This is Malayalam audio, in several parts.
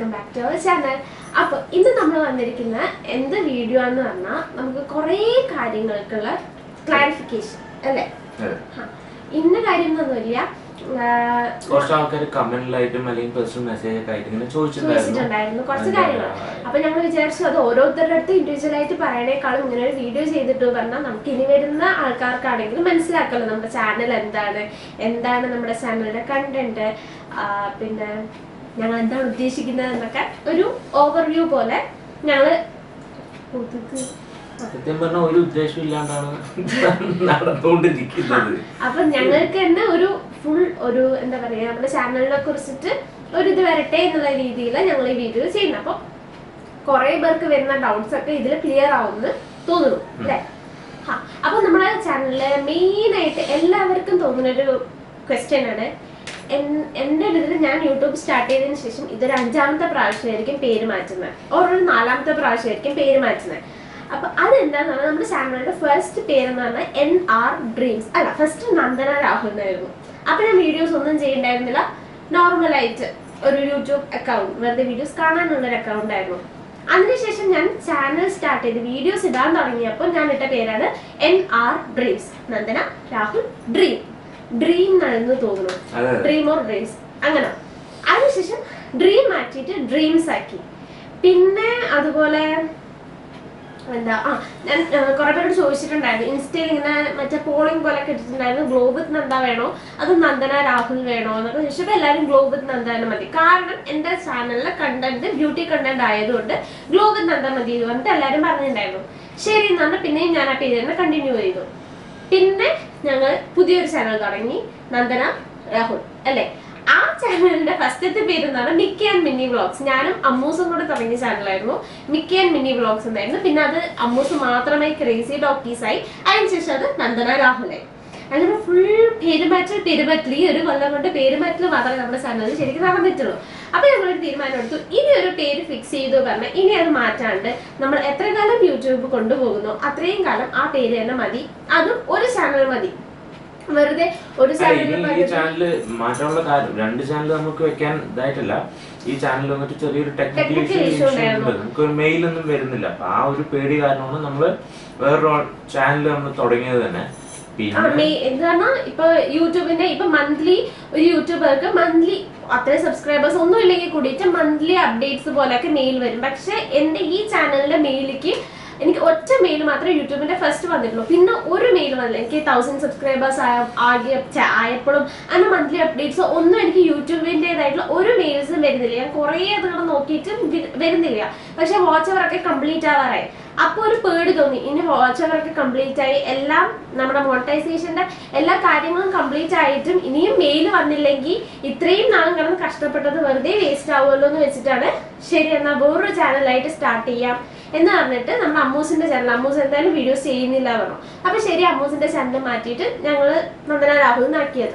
Welcome back to our channel അപ്പോൾ ഇന്ന് നമ്മൾ വന്നിരിക്കുന്ന എന്ത് വീഡിയോ എന്ന് പറഞ്ഞാൽ നമുക്ക് കുറേ കാര്യങ്ങൾക്കുള്ള ക്ലാരിഫിക്കേഷൻ അല്ലേ അതെ. ആ, ഇന്ന കാര്യം എന്നൊന്നുമില്ല ആ, കുറച്ച് ആൾക്കാർ കമന്റിലായിട്ടും അല്ലെങ്കിൽ പേഴ്സണൽ മെസ്സേജ് ഒക്കെ ആയിട്ട് ഇങ്ങനെ ചോദിച്ചിട്ടുണ്ടായിരുന്നു ചോദിച്ചിട്ടുണ്ടായിരുന്നു കുറച്ച് അതിന്റെ, കാര്യങ്ങൾ ആ, അപ്പൊ ഞങ്ങൾ വിചാരിച്ചു അത് ഓരോരുത്തരുടെ അടുത്ത് ഇൻഡിവിജ്വൽ ആയിട്ട് പറയണേക്കാളും ഇങ്ങനെ ഒരു വീഡിയോ ചെയ്തിട്ട് പറഞ്ഞാൽ നമുക്ക് ഇനി വരുന്ന ആൾക്കാർക്കാണെങ്കിലും മനസ്സിലാക്കല്ലോ നമ്മുടെ ചാനൽ എന്താണ് എന്താണ് നമ്മുടെ ചാനലിന്റെ കണ്ടന്റ് പിന്നെ ഞങ്ങൾ എന്താണ് ഉദ്ദേശിക്കുന്നത് എന്നൊക്കെ ഒരു ഓവർവ്യൂ പോലെ ഞങ്ങള് കൊതുക്. സത്യം പറഞ്ഞ ഒരു ഉദ്ദേശം ഇല്ലാണ്ടാണ് നടന്നുകൊണ്ടിരിക്കുന്നത് അപ്പൊ ഞങ്ങൾക്ക് തന്നെ ഒരു ഫുൾ ഒരു എന്താ പറയാ നമ്മുടെ ചാനലിനെ കുറിച്ചിട്ട് ഒരു ഇത് വരട്ടെ എന്നുള്ള രീതിയിൽ ഞങ്ങൾ ഈ വീഡിയോ ചെയ്യുന്നത് അപ്പൊ കുറെ പേർക്ക് വരുന്ന ഡൗട്ട്സ് ഒക്കെ ഇതിൽ ക്ലിയർ ആവുമെന്ന് തോന്നുന്നു അല്ലേ ഹാ അപ്പൊ നമ്മുടെ ചാനലില് മെയിൻ ആയിട്ട് എല്ലാവർക്കും തോന്നുന്ന ഒരു ക്വസ്റ്റ്യൻ ആണ് എൻ- എന്റെ ഒരു ഇതിൽ ഞാൻ യൂട്യൂബ് സ്റ്റാർട്ട് ചെയ്തതിന് ശേഷം ഇതൊരു അഞ്ചാമത്തെ പ്രാവശ്യമായിരിക്കും പേര് മാറ്റുന്നത് ഓർ ഒരു നാലാമത്തെ പ്രാവശ്യമായിരിക്കും പേര് മാറ്റുന്നത് അപ്പൊ അതെന്താന്ന് പറഞ്ഞാൽ നമ്മുടെ ചാനലിന്റെ ഫസ്റ്റ് പേര് എന്ന് പറഞ്ഞാൽ എൻ ആർ ഡ്രീംസ് അല്ല ഫസ്റ്റ് നന്ദന രാഹുൽ എന്നായിരുന്നു അപ്പൊ ഞാൻ വീഡിയോസ് ഒന്നും ചെയ്യണ്ടായിരുന്നില്ല നോർമൽ ആയിട്ട് ഒരു യൂട്യൂബ് അക്കൗണ്ട് വെറുതെ വീഡിയോസ് കാണാനുള്ള ഒരു അക്കൗണ്ട് ആയിരുന്നു അതിനുശേഷം ഞാൻ ചാനൽ സ്റ്റാർട്ട് ചെയ്ത് വീഡിയോസ് ഇടാൻ തുടങ്ങിയപ്പോൾ ഞാൻ ഇട്ട പേരാണ് N R dreams Nandana Rahul dream dream എന്നാണെന്ന് തോന്നുന്നു അതെ അതെ. ഡ്രീം ഓർ ഡ്രീംസ് അങ്ങനെ അതിനുശേഷം ഡ്രീം മാറ്റിയിട്ട് ഡ്രീംസ് ആക്കി പിന്നെ അതുപോലെ എന്താ ആ ഞാൻ ആ, കുറെ പേരോട് ചോദിച്ചിട്ടുണ്ടായിരുന്നു ഇൻസ്റ്റയിൽ ഇങ്ങനെ മറ്റേ പോളിംഗ് പോലെ ഇട്ടിട്ടുണ്ടായിരുന്നു ഗ്ലോബ് വിത്ത് നന്ദ വേണോ അത് നന്ദന രാഹുൽ വേണോ എന്നൊക്കെ ചോദിച്ചപ്പോൾ എല്ലാവരും ഗ്ലോബ് വിത്ത് നന്ദ തന്നെ മതി കാരണം എന്റെ ചാനലിലെ കണ്ടന്റ് ബ്യൂട്ടി കണ്ടന്റ് ആയതുകൊണ്ട് ഗ്ലോബ് വിത്ത് നന്ദ മതി എന്ന് പറഞ്ഞിട്ട് എല്ലാവരും പറഞ്ഞിട്ടുണ്ടായിരുന്നു ശരി എന്ന് പറഞ്ഞാൽ പിന്നെയും ഞാൻ ആ പേര് തന്നെ കണ്ടിന്യൂ ചെയ്തു പിന്നെ ഞങ്ങൾ പുതിയൊരു ചാനൽ തുടങ്ങി നന്ദന രാഹുൽ അല്ലേ ആ ചാനലിന്റെ ഫസ്റ്റത്തെ പേര് എന്നാണ് മിക്കി ആൻഡ് മിനി വ്ളോഗ്സ് ഞാനും അമ്മൂസും കൂടെ തുടങ്ങിയ ചാനലായിരുന്നു മിക്കി ആൻഡ് മിനി വ്ളോഗ്സ് എന്നായിരുന്നു പിന്നെ അത് അമ്മൂസ് മാത്രമായി ക്രേസി ഡോക്കീസ് ആയി അതിനുശേഷം അത് നന്ദന രാഹുലായി അങ്ങനെ ഫുൾ പെരുമാറ്റൽ പെരുമാറ്റൽ ഈ ഒരു കൊല്ലം കൊണ്ട് പെരുമാറ്റൽ മാത്രമേ നമ്മുടെ ചാനലിൽ ശരിക്കും നടന്നിട്ടുള്ളൂ അപ്പൊ ഞങ്ങളൊരു തീരുമാനം എടുത്തു ഇനി ഒരു പേര് ഫിക്സ് ചെയ്തു പറഞ്ഞാൽ ഇനി അത് മാറ്റാണ്ട് നമ്മൾ എത്ര കാലം യൂട്യൂബ് കൊണ്ടുപോകുന്നു അത്രയും കാലം ആ പേര് തന്നെ മതി അതും ഒരു ചാനൽ മതി വെറുതെ ഒരു അല്ല, ഇനി ഈ ചാനൽ ചാനല് മാറ്റാനുള്ള കാര്യം രണ്ട് ചാനൽ നമുക്ക് വെക്കാൻ ഇതായിട്ടല്ല ഈ ചാനൽ വന്നിട്ട് ചെറിയൊരു ടെക്നിക്കൽ Technical issue ഇഷ്യൂ ഉണ്ടായിരുന്നു. ഉണ്ട് നമുക്ക് ഒരു മെയിൽ ഒന്നും വരുന്നില്ല അപ്പൊ ആ ഒരു പേടി കാരണമാണ് നമ്മള് വേറൊരു ചാനൽ നമ്മൾ തുടങ്ങിയത് തന്നെ ആ, പിന്നെ മെയ്- എന്ത് പറഞ്ഞാ ഇപ്പൊ യൂട്യൂബിന്റെ ഇപ്പൊ മന്ത്ലി ഒരു യൂട്യൂബർക്ക് മന്ത്ലി അത്രയും സബ്സ്ക്രൈബേഴ്സ് ഒന്നും ഇല്ലെങ്കിൽ കൂടിയിട്ട് മന്ത്ലി അപ്ഡേറ്റ്സ് പോലെയൊക്കെ മെയിൽ വരും പക്ഷെ എന്റെ ഈ ചാനലിന്റെ മെയിലേക്ക് എനിക്ക് ഒറ്റ മെയിൽ മാത്രമേ യൂട്യൂബിന്റെ ഫസ്റ്റ് വന്നിട്ടുള്ളൂ പിന്നെ ഒരു മെയിൽ വന്നില്ല എനിക്ക് തൗസൻഡ് സബ്സ്ക്രൈബേഴ്സ് ആയ ആകിയ ച- ആയപ്പോഴും അങ്ങനെ മന്ത്ലി അപ്ഡേറ്റ്സ് ഒന്നും എനിക്ക് യൂട്യൂബിന്റേതായിട്ടുള്ള ഒരു മെയിൽസും വരുന്നില്ല ഞാൻ കുറേ അതുകൊണ്ട് നോക്കിയിട്ടും വി- വരുന്നില്ല പക്ഷെ വാച്ച് അവർ ഒക്കെ കംപ്ലീറ്റ് ആവാറായി അപ്പൊ ഒരു പേടി തോന്നി ഇനി വാച്ച് അവർ ഒക്കെ കംപ്ലീറ്റ് ആയി എല്ലാം നമ്മുടെ മോണിറ്റൈസേഷന്റെ എല്ലാ കാര്യങ്ങളും കംപ്ലീറ്റ് ആയിട്ടും ഇനിയും മെയിൽ വന്നില്ലെങ്കിൽ ഇത്രയും നാളും കിടന്ന് കഷ്ടപ്പെട്ടത് വെറുതെ വേസ്റ്റ് ആവുമല്ലോ എന്ന് വെച്ചിട്ടാണ് ശരി എന്നാ വേറൊരു ചാനലായിട്ട് സ്റ്റാർട്ട് ചെയ്യാം എന്ന് പറഞ്ഞിട്ട് നമ്മുടെ അമ്മൂസിന്റെ ചാനൽ അമ്മൂസ് എന്തായാലും വീഡിയോസ് ചെയ്യുന്നില്ല പറഞ്ഞു അപ്പൊ ശരി അമ്മൂസിന്റെ ചാനൽ മാറ്റിയിട്ട് ഞങ്ങള് നന്ദന രാഹുൽ ആക്കിയത്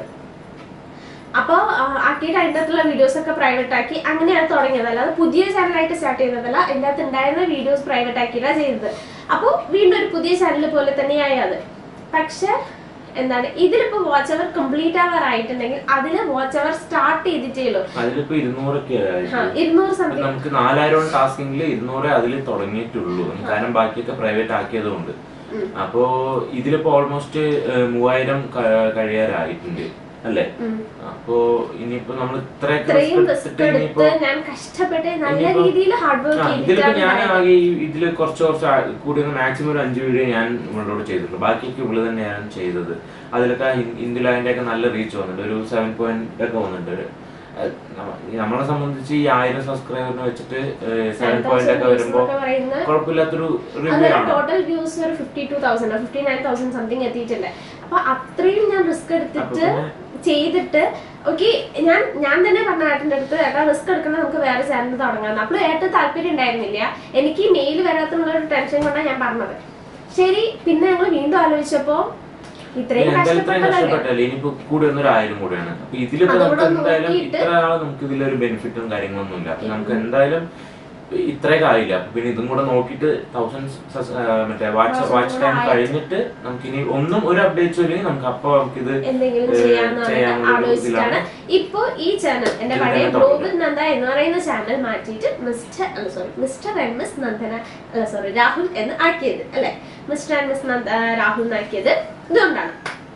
അപ്പോൾ ആക്കിയിട്ട് അതിൻ്റെ അകത്തുള്ള വീഡിയോസ് ഒക്കെ പ്രൈവറ്റ് ആക്കി അങ്ങനെയാണ് തുടങ്ങിയത് അല്ലാതെ പുതിയ ചാനലായിട്ട് സ്റ്റാർട്ട് ചെയ്യുന്നതല്ല അതിൻ്റെ അകത്ത് ഉണ്ടായിരുന്ന വീഡിയോസ് പ്രൈവറ്റ് ആക്കിയിട്ടാണ് ചെയ്തത് അപ്പോൾ വീണ്ടും ഒരു പുതിയ ചാനൽ പോലെ തന്നെയായി അത് പക്ഷെ എന്താണ് ഇതിലിപ്പോ വാച്ച് അവർ കംപ്ലീറ്റ് അവർ ആയിട്ടുണ്ടെങ്കിൽ അതിൽ വാച്ച് അവർ സ്റ്റാർട്ട് ചെയ്തിട്ടേ ഉള്ളൂ അതിലിപ്പോ ഇരുന്നൂറൊക്കെ ആ, ഇരുന്നൂറ് അപ്പൊ സംതിങ് നമുക്ക് നാലായിരം ടാസ്കിങ്ങിൽ ഇരുന്നൂറേ അതിൽ തുടങ്ങിയിട്ടുള്ളൂ കാരണം ബാക്കിയൊക്കെ പ്രൈവറ്റ് ആക്കിയതുകൊണ്ട് അപ്പോ ഇതിലിപ്പോ ഓൾമോസ്റ്റ് മൂവായിരം ക- കഴിയാറായിട്ടുണ്ട് അല്ലേ അപ്പോ ഇനിയിപ്പോ നമ്മൾ ഇത്രയൊക്കെ ഇത്രയും risk റിസ്ക് എടുത്തിട്ട് ഇനിയിപ്പോ എടുത്ത് ഞാൻ കഷ്ടപ്പെട്ട് നല്ല ഇനിയിപ്പോ- രീതിയിൽ ഹാർഡ് ആ, വർക്ക് ഇതിലിപ്പോ ഞാൻ ചെയ്തിട്ടാണ് ആകെ ഈ- ഇതില് കുറച്ച് കുറച്ച് ആ- കൂടി മാക്സിമം ഒരു അഞ്ച് വീഡിയോ ഞാൻ ഇവളോട് ചെയ്തിട്ടുണ്ട് ബാക്കിയൊക്കെ ഇവള് തന്നെയാണ് ചെയ്തത് അതിലൊക്കെ ഇന്ത്യയിൽ അതിന്റെ ഒക്കെ നല്ല റീച്ച് വന്നിട്ടുണ്ട് ഒരു സെവൻ പോയിന്റ് ഒക്കെ വന്നിട്ടുണ്ട് ഏഹ് നമ്മ- നമ്മളെ സംബന്ധിച്ച് ഈ ആയിരം സബ്സ്ക്രൈബറിനെ വെച്ചിട്ട് സെവൻ പോയിന്റ് ഒക്കെ വരുമ്പോ പറയുന്നത് കുഴപ്പമില്ലാത്തൊരു റിവ്യൂ അതായത് ആണ് ടോട്ടൽ വ്യൂസ് ഒരു fifty two thousand fifty nine thousand something എത്തിയിട്ടുണ്ട് അപ്പൊ അത്രയും ഞാൻ റിസ്ക് അപ്പൊ എടുത്തിട്ട് പിന്നെ ചെയ്തിട്ട് ഓക്കെ ഞാൻ ഞാൻ തന്നെ പറഞ്ഞ ഏട്ടൻ്റെ അടുത്ത് ഏട്ടാ റിസ്ക് എടുക്കണം നമുക്ക് വേറെ ചാനൽ തുടങ്ങാം അപ്പോൾ ഏട്ടൻ താല്പര്യം ഉണ്ടായിരുന്നില്ല എനിക്ക് ഈ മെയിൽ വരാത്തുള്ള ഒരു ടെൻഷൻ കൊണ്ടാണ് ഞാൻ പറഞ്ഞത് ശരി പിന്നെ ഞങ്ങൾ വീണ്ടും ആലോചിച്ചപ്പോ ഇത്രയും എന്തായാലും ഇത്രയും കഷ്ടപ്പെട്ടതല്ലേ കഷ്ടപ്പെട്ടല്ലേ ഇനിയിപ്പോ കൂടി വന്നൊരു ആയിരം കൂടിയാണ് അപ്പൊ ഇതിലിപ്പോ അതുകൂടെ നമുക്ക് എന്തായാലും നോക്കിയിട്ട് ഇത്ര ആള് നമുക്ക് ഇതിലൊരു ബെനിഫിറ്റും കാര്യങ്ങളൊന്നും ഇല്ല അപ്പൊ നമുക്ക് എന്തായാലും ഇത്രയൊക്കെ ആയില്ല അപ്പൊ പിന്നെ ഇതും കൂടെ നോക്കിയിട്ട് തൗസൻഡ് മറ്റേ വാച്ച് Thousand വാച്ച് ടൈം കൂടെ കഴിഞ്ഞിട്ട് നമുക്ക് ഇനി ഒന്നും ഒരു അപ്ഡേറ്റ്സും ഇല്ലെങ്കിൽ നമുക്ക് അപ്പൊ നമുക്കിത് എന്തെങ്കിലും ഏഹ്, ചെയ്യാന്ന് പറഞ്ഞിട്ട് ചെയ്യാനുള്ള ഒരു ആലോചിച്ചിട്ടാണ് ഇതിലാണ്. ഇപ്പൊ ഈ ചാനൽ എന്റെ ഇതിൽ പഴയ തന്നെ ഗ്ലോബൽ തുടങ്ങി. നന്ദ എന്ന് പറയുന്ന ചാനൽ മാറ്റിയിട്ട് മിസ്റ്റർ അല്ല sorry mister and miss Nandana അല്ല സോറി രാഹുൽ എന്ന് ആക്കിയത് അല്ലെ മിസ്റ്റർ ആൻഡ് മിസ് നന്ദ ആ, രാഹുൽ എന്നാക്കിയത് ഇതുകൊണ്ടാണ്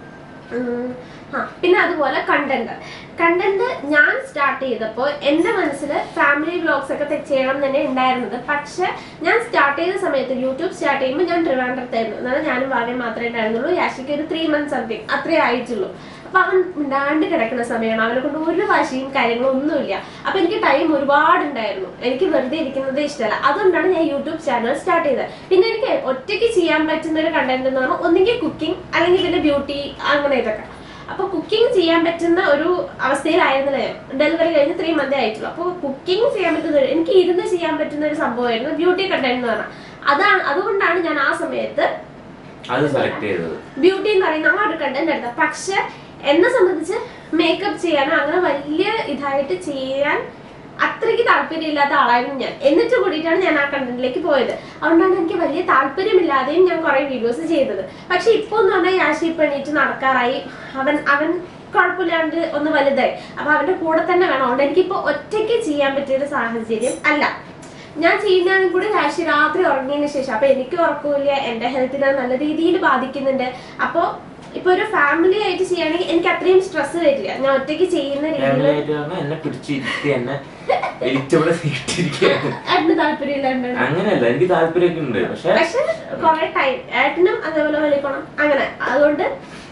ഉം, ആ പിന്നെ അതുപോലെ കണ്ടന്റ് കണ്ടന്റ് ഞാൻ സ്റ്റാർട്ട് ചെയ്തപ്പോൾ എന്റെ മനസ്സിൽ ഫാമിലി വ്ലോഗ്സ് ഒക്കെ തെ- ചെയ്യണം എന്ന് തന്നെ ഉണ്ടായിരുന്നത് പക്ഷെ ഞാൻ സ്റ്റാർട്ട് ചെയ്ത സമയത്ത് യൂട്യൂബ് സ്റ്റാർട്ട് ചെയ്യുമ്പോൾ ഞാൻ ട്രിവാൻഡ്രത്തായിരുന്നു എന്നാൽ ഞാനും ഭാര്യയും മാത്രമേ ഉണ്ടായിരുന്നുള്ളൂ യാഷിക്ക് ഒരു ത്രീ മന്ത്സ് സംതിങ് അത്രേ ആയിട്ടുള്ളൂ അപ്പൊ അവൻ മിണ്ടാണ്ട് കിടക്കുന്ന സമയമാണ് അവനെ കൊണ്ട് ഒരു വാശിയും കാര്യങ്ങളും ഒന്നുമില്ല അപ്പൊ എനിക്ക് ടൈം ഒരുപാട് ഉണ്ടായിരുന്നു എനിക്ക് വെറുതെ ഇരിക്കുന്നത് ഇഷ്ടമല്ല അതുകൊണ്ടാണ് ഞാൻ യൂട്യൂബ് ചാനൽ സ്റ്റാർട്ട് ചെയ്തത് പിന്നെ എനിക്ക് ഒറ്റയ്ക്ക് ചെയ്യാൻ പറ്റുന്ന ഒരു കണ്ടന്റ് എന്ന് പറഞ്ഞാൽ ഒന്നുകിൽ കുക്കിംഗ് അല്ലെങ്കിൽ പിന്നെ ബ്യൂട്ടി അങ്ങനെ ഇതൊക്കെ അപ്പൊ കുക്കിംഗ് ചെയ്യാൻ പറ്റുന്ന ഒരു അവസ്ഥയിലായിരുന്നില്ല ഡെലിവറി കഴിഞ്ഞ് ത്രീ മന്ത് ആയിട്ടുള്ളൂ അപ്പൊ കുക്കിംഗ് ചെയ്യാൻ പറ്റുന്ന ഒരു- എനിക്ക് ഇരുന്ന് ചെയ്യാൻ പറ്റുന്ന ഒരു സംഭവമായിരുന്നു ബ്യൂട്ടി കണ്ടന്റ് എന്ന് പറഞ്ഞാൽ അതാണ് അതുകൊണ്ടാണ് ഞാൻ ആ സമയത്ത് അത് സെലക്ട് ചെയ്തത് ബ്യൂട്ടി എന്ന് പറയുന്ന ആ ഒരു കണ്ടന്റ് എടുത്തത് പക്ഷെ എന്നെ സംബന്ധിച്ച് മേക്കപ്പ് ചെയ്യാനോ അങ്ങനെ വലിയ ഇതായിട്ട് ചെയ്യാൻ അത്രയ്ക്ക് താല്പര്യമില്ലാത്ത ആളായിരുന്നു ഞാൻ എന്നിട്ട് കൂടിയിട്ടാണ് ഞാൻ ആ കണ്ടന്റിലേക്ക് പോയത് അതുകൊണ്ടാണ് എനിക്ക് വലിയ താല്പര്യമില്ലാതെയും ഞാൻ കുറെ വീഡിയോസ് ചെയ്തത് പക്ഷെ ഇപ്പൊ എന്ന് പറഞ്ഞാൽ യാഷി ഇപ്പൊ എണീറ്റ് നടക്കാറായി അവൻ അവൻ കുഴപ്പമില്ലാണ്ട് ഒന്ന് വലുതായി അപ്പൊ അവന്റെ കൂടെ തന്നെ വേണം അതുകൊണ്ട് എനിക്കിപ്പോ ഒറ്റയ്ക്ക് ചെയ്യാൻ പറ്റിയ ഒരു സാഹചര്യം അല്ല ഞാൻ ചെയ്യുന്നതാണെങ്കിൽ കൂടി രാശി രാത്രി ഉറങ്ങിയതിന് ശേഷം അപ്പൊ എനിക്ക് ഉറക്കമില്ല എന്റെ ഹെൽത്തിനെ നല്ല രീതിയിൽ ബാധിക്കുന്നുണ്ട് അപ്പൊ ഇപ്പൊ ഒരു ഫാമിലി ആയിട്ട് ചെയ്യുകയാണെങ്കിൽ എനിക്ക് അത്രയും സ്ട്രെസ് വരില്ല ഞാൻ ഒറ്റയ്ക്ക് ചെയ്യുന്ന ഫാമിലി രീതിയിൽ ആയിട്ട് പറഞ്ഞാൽ എന്നെ പിടിച്ചിരുത്തി എന്നെ വലിച്ചവിടെ ഇട്ടിരിക്കുകയാണ് അതിന് താല്പര്യമില്ലാണ്ടാണ് അങ്ങനെയല്ല എനിക്ക് താല്പര്യമൊക്കെ ഉണ്ട് പക്ഷെ പക്ഷെ കുറെ ടൈം ഏട്ടനും അതേപോലെ വലിക്കണം അങ്ങനെ അതുകൊണ്ട്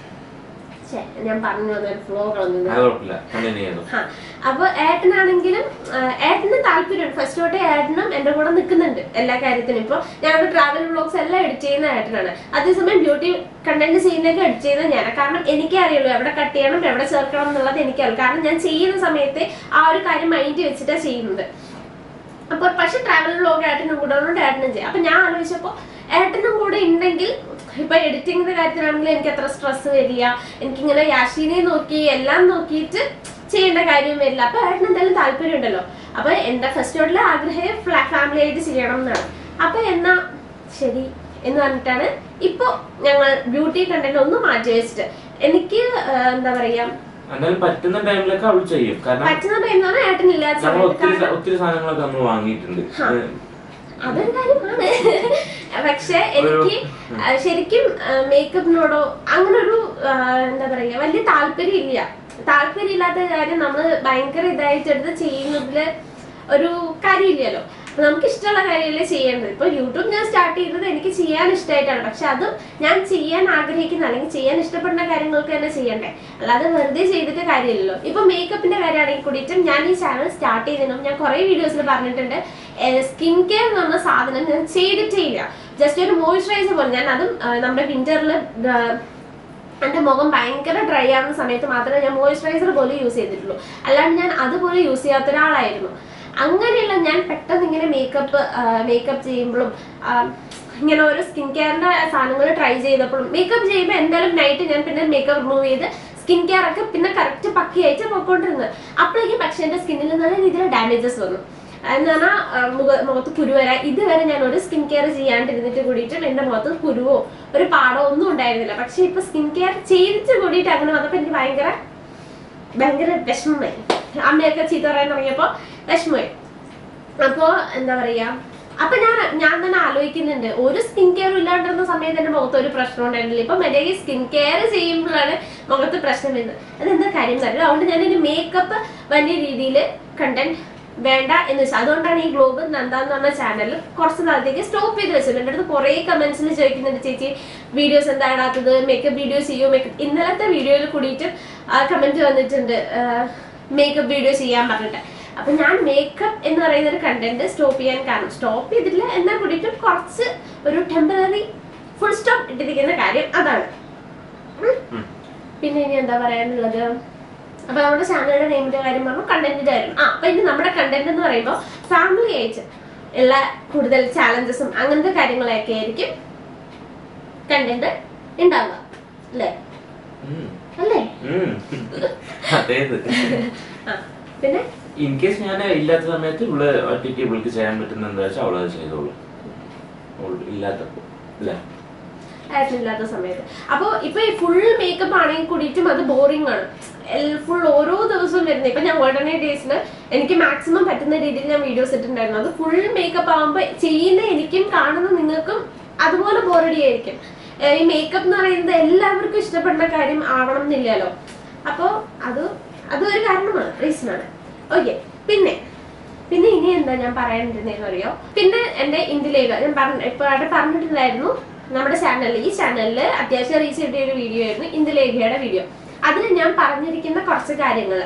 ശ്ശെ, ഞാൻ പറഞ്ഞു വന്നൊരു ഫ്ലോ കളഞ്ഞു അത് കുഴപ്പമില്ല കണ്ടിന്യൂ ചെയ്തു ആ, അപ്പൊ ഏട്ടനാണെങ്കിലും ആ, ഏട്ടന് താല്പര്യമുണ്ട് ഫസ്റ്റ് തൊട്ടേ ഏട്ടനും എന്റെ കൂടെ നിൽക്കുന്നുണ്ട് എല്ലാ കാര്യത്തിനും ഇപ്പൊ ഞങ്ങളുടെ ട്രാവൽ വ്ളോഗ്സ് എല്ലാം എഡിറ്റ് ചെയ്യുന്ന ഏട്ടനാണ് അതേസമയം ബ്യൂട്ടി കണ്ടന്റ് ചെയ്യുന്നതൊക്കെ എഡിറ്റ് ചെയ്യുന്നത് ഞാനാണ് കാരണം എനിക്കേ അറിയുള്ളൂ എവിടെ കട്ട് ചെയ്യണം എവിടെ ചേർക്കണം എന്നുള്ളത് എനിക്കറിയാം കാരണം ഞാൻ ചെയ്യുന്ന സമയത്ത് ആ ഒരു കാര്യം മൈൻഡ് വെച്ചിട്ടാണ് ചെയ്യുന്നത് അപ്പൊ പക്ഷെ ട്രാവൽ വ്ളോഗ് ഏട്ടനും കൂടെ ഉള്ളതുകൊണ്ട് ഏട്ടനും ചെയ്യാം അപ്പൊ ഞാൻ ആലോചിച്ചപ്പോ ഏട്ടനും കൂടെ ഉണ്ടെങ്കിൽ ഇപ്പൊ എഡിറ്റിംഗിന്റെ കാര്യത്തിലാണെങ്കിൽ എനിക്ക് അത്ര സ്ട്രെസ് വരിക എനിക്കിങ്ങനെ യാഷിനെ നോക്കി എല്ലാം നോക്കിയിട്ട് ചെയ്യേണ്ട കാര്യം വരില്ല അപ്പൊ ഏട്ടന് എന്തായാലും താല്പര്യം ഉണ്ടല്ലോ അപ്പൊ എന്റെ ഫെസ്റ്റിവലിലെ ആഗ്രഹം ഫാമിലി ആയിട്ട് ചെയ്യണം എന്നാണ് അപ്പൊ എന്നാ ശരി എന്ന് പറഞ്ഞിട്ടാണ് ഇപ്പൊ ഞങ്ങൾ ബ്യൂട്ടി കണ്ടന്റ് ഒന്ന് മാറ്റി വെച്ചിട്ട് എനിക്ക് ആ, എന്താ പറയാ എന്നാലും പറ്റുന്ന ടൈമിലൊക്കെ അവൾ ചെയ്യും കാരണം പറ്റുന്ന ടൈം എന്ന് പറഞ്ഞാൽ ഏട്ടനില്ലാത്ത നമ്മൾ സമയത്ത് ഒത്തിരി കാരണം ഒത്തിരി സാധനങ്ങളൊക്കെ നമ്മൾ വാങ്ങിയിട്ടുണ്ട് ഹാ. അതൊരു കാര്യമാണ് പക്ഷെ എനിക്ക് ആ, ശരിക്കും മേക്കപ്പിനോടോ അങ്ങനെ ഒരു എന്താ പറയാ വലിയ താല്പര്യം ഇല്ല താല്പര്യം ഇല്ലാത്ത കാര്യം നമ്മൾ ഭയങ്കര ഇതായിട്ട് എടുത്ത് ചെയ്യുന്നതില് ഒരു കാര്യമില്ലല്ലോ അപ്പൊ നമുക്ക് ഇഷ്ടമുള്ള കാര്യമല്ലേ ചെയ്യേണ്ടത് ഇപ്പൊ യൂട്യൂബ് ഞാൻ സ്റ്റാർട്ട് ചെയ്തത് എനിക്ക് ചെയ്യാൻ ഇഷ്ടമായിട്ടാണ് പക്ഷെ അതും ഞാൻ ചെയ്യാൻ ആഗ്രഹിക്കുന്ന അല്ലെങ്കിൽ ചെയ്യാൻ ഇഷ്ടപ്പെടുന്ന കാര്യങ്ങൾക്ക് തന്നെ ചെയ്യണ്ടേ അല്ലാതെ വെറുതെ ചെയ്തിട്ട് കാര്യമില്ലല്ലോ ഇപ്പൊ മേക്കപ്പിന്റെ കാര്യമാണെങ്കിൽ കൂടിയിട്ടും ഞാൻ ഈ ചാനൽ സ്റ്റാർട്ട് ചെയ്തതിനും ഞാൻ കുറെ വീഡിയോസിൽ പറഞ്ഞിട്ടുണ്ട് സ്കിൻ കെയർ എന്ന് പറഞ്ഞ സാധനം ഞാൻ ചെയ്തിട്ടേ ഇല്ല ജസ്റ്റ് ഒരു മോയ്സ്ചറൈസർ പോലെ ഞാൻ അതും ആ, നമ്മുടെ വിന്ററിൽ എന്റെ മുഖം ഭയങ്കര ഡ്രൈ ആവുന്ന സമയത്ത് മാത്രമേ ഞാൻ മോയ്സ്ചറൈസർ പോലും യൂസ് ചെയ്തിട്ടുള്ളൂ അല്ലാണ്ട് ഞാൻ അതുപോലെ യൂസ് ചെയ്യാത്ത ഒരാളായിരുന്നു അങ്ങനെയുള്ള ഞാൻ പെട്ടെന്ന് ഇങ്ങനെ മേക്കപ്പ് മേക്കപ്പ് ചെയ്യുമ്പോഴും ആ, ഇങ്ങനെ ഓരോ സ്കിൻ കെയറിന്റെ സാധനങ്ങൾ ട്രൈ ചെയ്തപ്പോഴും മേക്കപ്പ് ചെയ്യുമ്പോൾ എന്തായാലും നൈറ്റ് ഞാൻ പിന്നെ മേക്കപ്പ് റിമൂവ് ചെയ്ത് സ്കിൻ കെയർ ഒക്കെ പിന്നെ കറക്റ്റ് പക്കയായിട്ട് പോയിക്കൊണ്ടിരുന്നത് അപ്പോഴേക്കും പക്ഷെ എന്റെ സ്കിന്നിൽ നല്ല രീതിയിൽ ഡാമേജസ് വന്നു എന്ന് പറഞ്ഞാൽ മുഖ മുഖത്ത് കുരു വരാൻ ഇതുവരെ ഞാൻ ഒരു സ്കിൻ കെയർ ചെയ്യാണ്ടിരുന്നിട്ട് കൂടിയിട്ടും എന്റെ മുഖത്ത് കുരുവോ ഒരു പാടോ ഒന്നും ഉണ്ടായിരുന്നില്ല പക്ഷെ ഇപ്പൊ സ്കിൻ കെയർ ചെയ്തിട്ട് കൂടിയിട്ട് അങ്ങനെ വന്നപ്പോ എനിക്ക് ഭയങ്കര ഭയങ്കര വിഷമമായി അമ്മയൊക്കെ ചീത്ത പറയാൻ തുടങ്ങിയപ്പോ വിഷമമായി അപ്പോ എന്താ പറയാ അപ്പൊ ഞാൻ ഞാൻ തന്നെ ആലോചിക്കുന്നുണ്ട് ഒരു സ്കിൻ കെയർ ഇല്ലാണ്ടിരുന്ന സമയത്ത് എന്റെ മുഖത്ത് ഒരു പ്രശ്നം ഉണ്ടായിരുന്നില്ല ഇപ്പൊ മര്യാദ സ്കിൻ കെയർ ചെയ്യുമ്പോഴാണ് മുഖത്ത് പ്രശ്നം വരുന്നത് അതെന്താ കാര്യം അറിയില്ല അതുകൊണ്ട് ഞാൻ ഒരു മേക്കപ്പ് വലിയ രീതിയിൽ കണ്ടന്റ് വേണ്ട എന്ന് വെച്ചാൽ അതുകൊണ്ടാണ് ഈ ഗ്ലോബൽ നന്ദ എന്ന് പറഞ്ഞ ചാനൽ കുറച്ച് നാളത്തേക്ക് സ്റ്റോപ്പ് ചെയ്ത് വെച്ചത് എൻ്റെ അടുത്ത് കുറെ കമന്റ്സിൽ ചോദിക്കുന്നുണ്ട് ചേച്ചി വീഡിയോസ് എന്താ ഇടാത്തത് മേക്കപ്പ് വീഡിയോസ് ചെയ്യോ മേക്കപ്പ് ഇന്നലത്തെ വീഡിയോയിൽ കൂടിയിട്ട് കമന്റ് വന്നിട്ടുണ്ട് മേക്കപ്പ് വീഡിയോ ചെയ്യാൻ പറഞ്ഞിട്ട് അപ്പൊ ഞാൻ മേക്കപ്പ് എന്ന് പറയുന്ന ഒരു കണ്ടന്റ് സ്റ്റോപ്പ് ചെയ്യാൻ കാരണം സ്റ്റോപ്പ് ചെയ്തിട്ടില്ല എന്നാൽ കൂടിയിട്ട് കുറച്ച് ഒരു ടെമ്പററി ഫുൾ സ്റ്റോപ്പ് ഇട്ടിരിക്കുന്ന കാര്യം അതാണ് ഉം. ഉം. പിന്നെ ഇനി എന്താ പറയാനുള്ളത് അപ്പൊ നമ്മുടെ ചാനലിന്റെ നെയിമിന്റെ കാര്യം പറഞ്ഞു കണ്ടന്റിന്റെ കാര്യം ആ അപ്പൊ ഇനി നമ്മുടെ കണ്ടന്റ് എന്ന് പറയുമ്പോൾ ഫാമിലി ആയിട്ട് ഉള്ള കൂടുതൽ ചാലഞ്ചസും അങ്ങനത്തെ കാര്യങ്ങളൊക്കെ ആയിരിക്കും കണ്ടന്റ് ഉണ്ടാവുക അല്ലേ ഉം. അല്ലേ ഉം. അതേത് ആ പിന്നെ ഇൻ കേസ് ഞാൻ ഇല്ലാത്ത സമയത്ത് ഇവിടെ ഒറ്റയ്ക്ക് ഇവൾക്ക് ചെയ്യാൻ പറ്റുന്ന എന്താ വെച്ചാൽ അവളത് ചെയ്തോളൂ അവൾ ഇല്ലാത്തപ്പോ അല്ലേ ആയിട്ടില്ലാത്ത സമയത്ത് അപ്പൊ ഇപ്പൊ ഈ ഫുൾ മേക്കപ്പ് ആണെങ്കിൽ കൂടിയിട്ടും അത് ബോറിംഗ് ആണ് ഫുൾ ഓരോ ദിവസവും വരുന്നത് ഇപ്പൊ ഞാൻ ഗോൾഡൻ ഡേയ്സിന് എനിക്ക് മാക്സിമം പറ്റുന്ന രീതിയിൽ ഞാൻ വീഡിയോസ് ഇട്ടിട്ടുണ്ടായിരുന്നു അത് ഫുൾ മേക്കപ്പ് ആകുമ്പോൾ ചെയ്യുന്ന എനിക്കും കാണുന്ന നിങ്ങൾക്കും അതുപോലെ ബോറടി ആയിരിക്കും ഏഹ് ഈ മേക്കപ്പ് എന്ന് പറയുന്നത് എല്ലാവർക്കും ഇഷ്ടപ്പെടുന്ന കാര്യം ആവണം എന്നില്ലല്ലോ അപ്പോ അത് അതൊരു കാരണമാണ് റീസൺ ആണ് ഓക്കെ പിന്നെ പിന്നെ ഇനി എന്താ ഞാൻ പറയാനിരുന്നതെന്ന് അറിയോ പിന്നെ എന്റെ ഇന്ത്യയിലേക്ക് ഞാൻ പറഞ്ഞ ഇപ്പൊ അവിടെ പറഞ്ഞിട്ടുണ്ടായിരുന്നു നമ്മുടെ ചാനലിൽ ഈ ചാനലിൽ അത്യാവശ്യം റീച്ച് കിട്ടിയ ഒരു വീഡിയോ ആയിരുന്നു ഇന്ദുലേഖയുടെ വീഡിയോ അതിൽ ഞാൻ പറഞ്ഞിരിക്കുന്ന കുറച്ച് കാര്യങ്ങൾ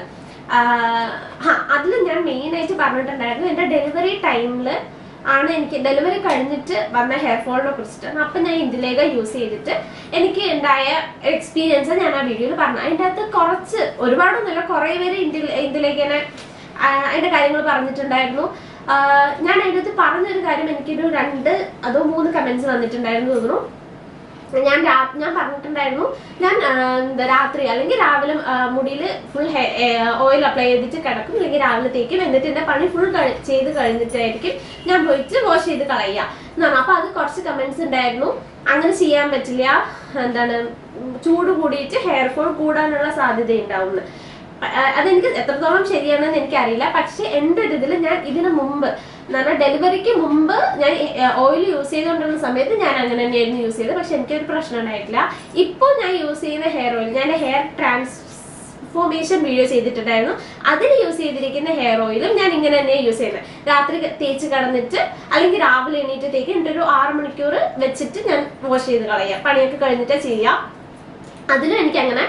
അതിൽ ഞാൻ മെയിൻ ആയിട്ട് പറഞ്ഞിട്ടുണ്ടായിരുന്നു എന്റെ ഡെലിവറി ടൈമിൽ ആണ് എനിക്ക് ഡെലിവറി കഴിഞ്ഞിട്ട് വന്ന ഹെയർ ഫോളിനെ കുറിച്ചിട്ട് അപ്പൊ ഞാൻ ഇന്ദുലേഖ യൂസ് ചെയ്തിട്ട് എനിക്ക് ഉണ്ടായ എക്സ്പീരിയൻസ് ഞാൻ ആ വീഡിയോയിൽ പറഞ്ഞു അതിൻ്റെ അകത്ത് കുറച്ച് ഒരുപാടൊന്നുമില്ല കുറേ പേര് ഇന്ത്യ ഇന്ദുലേഖനെ ആ, അതിന്റെ കാര്യങ്ങൾ പറഞ്ഞിട്ടുണ്ടായിരുന്നു ആ, ഞാൻ അതിൻ്റെ അകത്ത് പറഞ്ഞൊരു കാര്യം എനിക്കൊരു രണ്ട് അതോ മൂന്ന് കമന്റ്സ് വന്നിട്ടുണ്ടായിരുന്നു തോന്നുന്നു ഞാൻ രാ- ഞാൻ പറഞ്ഞിട്ടുണ്ടായിരുന്നു ഞാൻ ആ, എന്താ രാത്രി അല്ലെങ്കിൽ രാവിലെ മുടിയിൽ ഫുൾ ഓയിൽ അപ്ലൈ ചെയ്തിട്ട് കിടക്കും അല്ലെങ്കിൽ രാവിലെ തേക്കും എന്നിട്ട് എന്റെ പണി ഫുൾ ചെയ്ത് കഴിഞ്ഞിട്ടായിരിക്കും ഞാൻ പോയിട്ട് വാഷ് ചെയ്ത് കളയുക എന്നാണ് അപ്പൊ അത് കുറച്ച് കമന്റ്സ് ഉണ്ടായിരുന്നു അങ്ങനെ ചെയ്യാൻ പറ്റില്ല എന്താണ് ഉം, ചൂട് കൂടിയിട്ട് ഹെയർ ഫോൾ കൂടാനുള്ള സാധ്യത ഉണ്ടാവും അതെനിക്ക് എത്രത്തോളം ശരിയാണെന്ന് എനിക്കറിയില്ല പക്ഷെ എൻ്റെ ഒരു ഇതിൽ ഞാൻ ഇതിന് മുമ്പ് എന്ന് പറഞ്ഞാൽ ഡെലിവറിക്ക് മുമ്പ് ഞാൻ ഓയിൽ യൂസ് ചെയ്തുകൊണ്ടിരുന്ന സമയത്ത് ഞാൻ അങ്ങനെ തന്നെയായിരുന്നു യൂസ് ചെയ്തത് പക്ഷെ എനിക്കൊരു പ്രശ്നം ഉണ്ടായിട്ടില്ല ഇപ്പോൾ ഞാൻ യൂസ് ചെയ്യുന്ന ഹെയർ ഓയിൽ ഞാൻ ഹെയർ ട്രാൻസ്ഫോർമേഷൻ വീഡിയോ ചെയ്തിട്ടുണ്ടായിരുന്നു അതിൽ യൂസ് ചെയ്തിരിക്കുന്ന ഹെയർ ഓയിലും ഞാൻ ഇങ്ങനെ തന്നെ യൂസ് ചെയ്യുന്നത് രാത്രി തേച്ച് കിടന്നിട്ട് അല്ലെങ്കിൽ രാവിലെ എണീറ്റ് തേക്ക് എന്നിട്ട് ഒരു ആറ് മണിക്കൂർ വെച്ചിട്ട് ഞാൻ വാഷ് ചെയ്ത് കളയാം പണിയൊക്കെ കഴിഞ്ഞിട്ട് ചെയ്യാം അതിലും എനിക്ക് അങ്ങനെ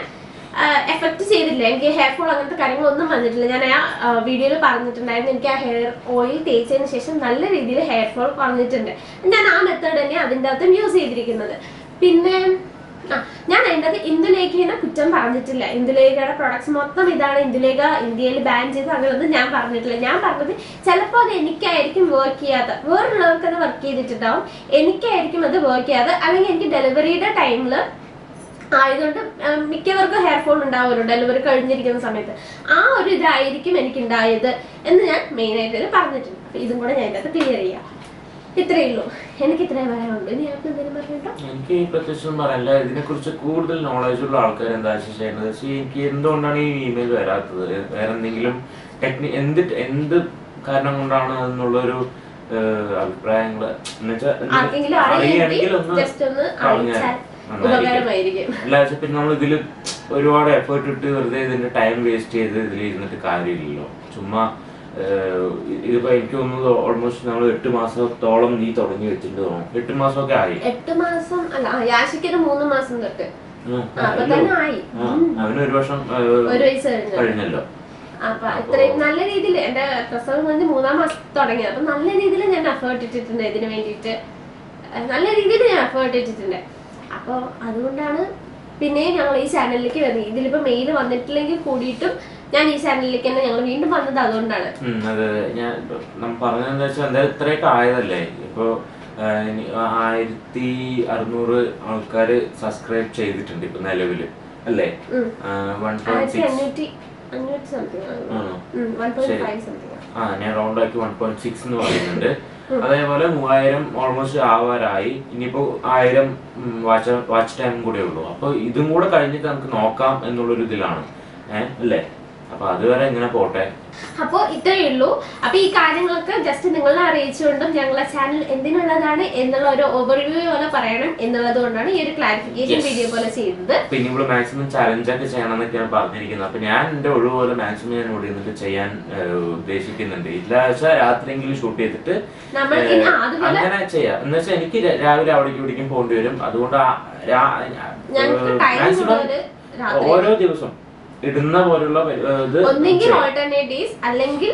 എഫക്ട് ചെയ്തില്ല എനിക്ക് ഹെയർ ഫോൾ അങ്ങനത്തെ കാര്യങ്ങളൊന്നും വന്നിട്ടില്ല ഞാൻ ആ വീഡിയോയിൽ പറഞ്ഞിട്ടുണ്ടായിരുന്നു എനിക്ക് ആ ഹെയർ ഓയിൽ തേച്ചതിന് ശേഷം നല്ല രീതിയിൽ ഹെയർ ഫോൾ കുറഞ്ഞിട്ടുണ്ട് ഞാൻ ആ മെത്തേഡ് തന്നെ അതിൻ്റെ അകത്തും യൂസ് ചെയ്തിരിക്കുന്നത് പിന്നെ ആ ഞാൻ അതിൻ്റെ അകത്ത് ഇന്ദുലേഖയെ കുറ്റം പറഞ്ഞിട്ടില്ല ഇന്ദുലേഖയുടെ പ്രൊഡക്ട്സ് മൊത്തം ഇതാണ് ഇന്ദുലേഖ ഇന്ത്യയിൽ ബാൻ ചെയ്ത് അങ്ങനെയൊന്നും ഞാൻ പറഞ്ഞിട്ടില്ല ഞാൻ പറഞ്ഞത് ചിലപ്പോൾ അത് എനിക്കായിരിക്കും വർക്ക് ചെയ്യാത്ത വേറുള്ളവർക്ക് അത് വർക്ക് ചെയ്തിട്ടുണ്ടാവും എനിക്കായിരിക്കും അത് വർക്ക് ചെയ്യാതെ അല്ലെങ്കിൽ എനിക്ക് ഡെലിവറിയുടെ ടൈമിൽ ആയതുകൊണ്ട് ഉം, മിക്കവർക്കും ഹെയർ ഫോൾ ഉണ്ടാവുമല്ലോ ഡെലിവറി കഴിഞ്ഞിരിക്കുന്ന സമയത്ത് ആ ഒരു ഇതായിരിക്കും എനിക്ക് ഉണ്ടായത് എന്ന് ഞാൻ മെയിൻ ആയിട്ട് ഇതിൽ പറഞ്ഞിട്ടുണ്ട് അപ്പൊ ഇതും കൂടെ ഞാൻ ഇതിനകത്ത് ക്ലിയർ ചെയ്യാം ഇത്രയേ ഉള്ളൂ എനിക്ക് ഇത്രയും പറയാനുള്ളൂ ഇനി ഞങ്ങൾക്ക് എന്തെങ്കിലും പറഞ്ഞിട്ടോ എനിക്ക് പ്രത്യേകിച്ചൊന്നും പറയാനില്ല ഇതിനെക്കുറിച്ച് കൂടുതൽ നോളജ് ഉള്ള ആൾക്കാർ എന്താ വെച്ചാൽ ചെയ്യുന്നത് പക്ഷേ എനിക്ക് എന്തുകൊണ്ടാണ് ഈ ഇമെയിൽ വരാത്തത് വേറെ എന്തെങ്കിലും ടെക്നി എന്ത് എന്ത് കാരണം കൊണ്ടാണ് എന്നുള്ളൊരു അഭിപ്രായങ്ങൾ ആർക്കെങ്കിലും അറിയാമെങ്കിൽ ജസ്റ്റ് ഒന്ന് അറിയിച്ചാൽ ഉപകാരമായിരിക്കും അല്ല പക്ഷെ പിന്നെ നമ്മൾ ഇതിൽ ഒരുപാട് എഫേർട്ട് ഇട്ട് വെറുതെ ഇതിന്റെ ടൈം വേസ്റ്റ് ചെയ്ത് ഇതിൽ ഇരുന്നിട്ട് കാര്യമില്ലല്ലോ ചുമ്മാ ഏഹ്, ഇതിപ്പോ എനിക്ക് തോന്നുന്നത് ഓൾമോസ്റ്റ് നമ്മൾ എട്ട് മാസത്തോളം നീ തുടങ്ങി വെച്ചിട്ട് തോന്നും എട്ട് മാസമൊക്കെ ആയി എട്ട് മാസം അല്ല ആ, യാഷിക്കൊരു മൂന്ന് മാസം തൊട്ട് ഉം. ആ, അപ്പൊ തന്നെ ആയി ആ, അവന് ഒരു വർഷം ഏഹ്, ഒരു വയസ്സ് കഴിഞ്ഞു കഴിഞ്ഞല്ലോ അപ്പൊ ഇത്രയും നല്ല രീതിയിൽ എന്റെ പ്രസവം കഴിഞ്ഞ് മൂന്നാം മാസം തുടങ്ങിയത് അപ്പൊ നല്ല രീതിയിൽ ഞാൻ എഫേർട്ട് ഇട്ടിട്ടുണ്ട് ഇതിന് വേണ്ടിയിട്ട് അഹ് നല്ല രീതിയിൽ ഞാൻ എഫേർട്ട് ഇട്ടിട്ടുണ്ട് അപ്പൊ അതുകൊണ്ടാണ് പിന്നെയും ഞങ്ങൾ ഈ ചാനലിലേക്ക് വരുന്നത് ഇതിലിപ്പോ മെയിൽ വന്നിട്ടില്ലെങ്കിൽ കൂടിയിട്ടും ഞാൻ ഈ ചാനലിലേക്ക് തന്നെ ഞങ്ങൾ വീണ്ടും വന്നത് അതുകൊണ്ടാണ് ഉം, അതെ അതെ. ഞാൻ നമ്മൾ പറഞ്ഞതെന്താ വെച്ചാൽ എന്തായാലും ഇത്രയൊക്കെ ആയതല്ലേ ഇപ്പൊ ആഹ്, ഇനി ആയിരത്തി അറുന്നൂറ് ആൾക്കാര് സബ്സ്ക്രൈബ് ചെയ്തിട്ടുണ്ട് ഇപ്പൊ നിലവില് അല്ലേ ഉം. വൺ പോയിന്റ് ആയിരത്തി സിക്സ് അഞ്ഞൂറ്റി അഞ്ഞൂറ്റി സംതിങ് ആണോ വൺ പോയിന്റ് ശരി. ഫൈവ് സംതിങ് ആ ഞാൻ റൗണ്ട് ആക്കി വൺ പോയിന്റ് സിക്സ് എന്ന് പറയുന്നുണ്ട് അതേപോലെ മൂവായിരം ഓൾമോസ്റ്റ് ആവാറായി ഇനിയിപ്പോ ആയിരം വാച്ച് വാച്ച് ടൈം കൂടെ ഉള്ളൂ അപ്പൊ ഇതും കൂടെ കഴിഞ്ഞിട്ട് നമുക്ക് നോക്കാം എന്നുള്ളൊരു ഇതിലാണ് ഏഹ് അല്ലേ അപ്പൊ അതുവരെ ഇങ്ങനെ പോട്ടെ അപ്പോ ഇത്രയേ ഉള്ളൂ അപ്പൊ ഈ കാര്യങ്ങളൊക്കെ ജസ്റ്റ് നിങ്ങളെ അറിയിച്ചുകൊണ്ടും ഞങ്ങളെ ചാനൽ എന്തിനുള്ളതാണ് എന്നുള്ള ഒരു ഓവർവ്യൂ പോലെ പറയണം എന്നുള്ളത് കൊണ്ടാണ് ഈ ഒരു ക്ലാരിഫിക്കേഷൻ Yes. വീഡിയോ പോലെ ചെയ്തത് പിന്നെ ഇവിടെ മാക്സിമം ചലഞ്ച് ഒക്കെ ചെയ്യണം എന്നൊക്കെയാണ് പറഞ്ഞിരിക്കുന്നത് അപ്പൊ ഞാൻ എന്റെ ഒഴിവ് പോലെ മാക്സിമം ഞാൻ ഇവിടെ നിന്നിട്ട് ചെയ്യാൻ ഏഹ്, ഉദ്ദേശിക്കുന്നുണ്ട് ഇല്ല വെച്ചാൽ രാത്രിയെങ്കിലും ഷൂട്ട് ചെയ്തിട്ട് നമ്മൾ ഏഹ്, ഇനി- ആ, അതുപോലെ അങ്ങനെ ചെയ്യാം എന്ന് വെച്ചാൽ എനിക്ക് ര- രാവിലെ അവിടേക്കും ഇവിടേക്കും പോകേണ്ടി വരും അതുകൊണ്ട് ആ- രാ- ഞങ്ങൾക്ക് ഏഹ്, ടൈം maximum ഉള്ളവര് രാത്രി ഓരോ ദിവസം ഇടുന്ന പോലുള്ള പരി- ഏഹ്, ഇത് ഒന്നെങ്കിൽ ചെയ്യാം. ഓൾട്ടർനേറ്റ് ഡേയ്സ് അല്ലെങ്കിൽ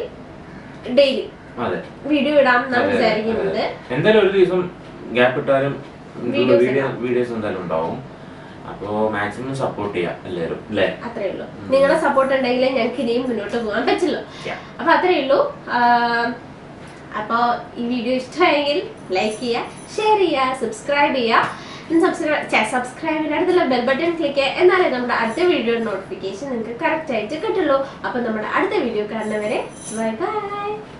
ഡെയിലി അതെ വീഡിയോ ഇടാം എന്നാണ് അതെ, അതെ, വിചാരിക്കുന്നത് അതെ. എന്തായാലും ഒരു ദിവസം ഗ്യാപ്പ് ഇട്ടാലും Videos വീഡിയോ ഉണ്ടാവും. വീഡിയോസ് എന്തായാലും ഉണ്ടാവും അപ്പോ മാക്സിമം സപ്പോർട്ട് ചെയ്യാം എല്ലാവരും അല്ലേ അത്രേ ഉള്ളൂ നിങ്ങളുടെ സപ്പോർട്ട് ഉണ്ടെങ്കിലേ ഞങ്ങൾക്ക് ഇനിയും മുന്നോട്ട് പോകാൻ പറ്റുള്ളൂ Yeah. അപ്പൊ അത്രേ ഉള്ളൂ ആഹ് അപ്പൊ ഈ വീഡിയോ ഇഷ്ടമായെങ്കിൽ ലൈക്ക് ചെയ്യുക ഷെയർ ചെയ്യുക സബ്സ്ക്രൈബ് ചെയ്യുക സബ്സ്ക്രൈബ് സബ്സ്ക്രൈബ് അടുത്തുള്ള ബെൽ ബട്ടൺ ക്ലിക്ക് എന്നാലേ നമ്മുടെ അടുത്ത വീഡിയോ നോട്ടിഫിക്കേഷൻ നിങ്ങൾക്ക് കറക്റ്റ് ആയിട്ട് കിട്ടുള്ളൂ അപ്പൊ നമ്മുടെ അടുത്ത വീഡിയോ കാണുന്നവരെ ബൈ ബൈ